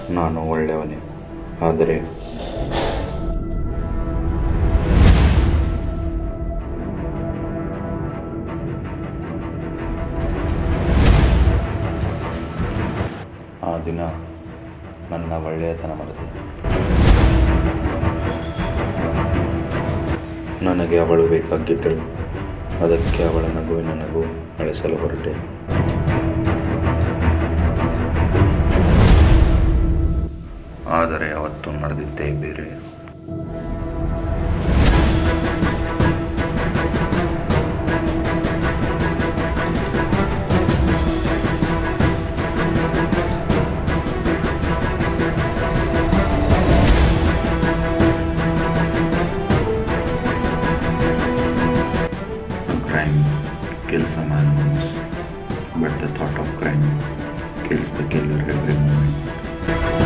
ನಾನು ಒಳ್ಳೆಯವನೇ ಆದರೆ ಆ ದಿನ ನನ್ನ ಒಳ್ಳೆಯತನ ಮರೆತು ನನಗೆ ಅವಳು ಬೇಕಾಗಿದ್ದಳು ಅದಕ್ಕೆ ಅವಳ ನಗುವಿನ ನಗು ಅಳಿಸಲು ಹೊರಟೆ ಆದರೆ ಅವತ್ತು ನಡೆದಿದ್ದೇ ಬೇರೆ A crime kills a man once, but the thought of crime kills the killer every moment.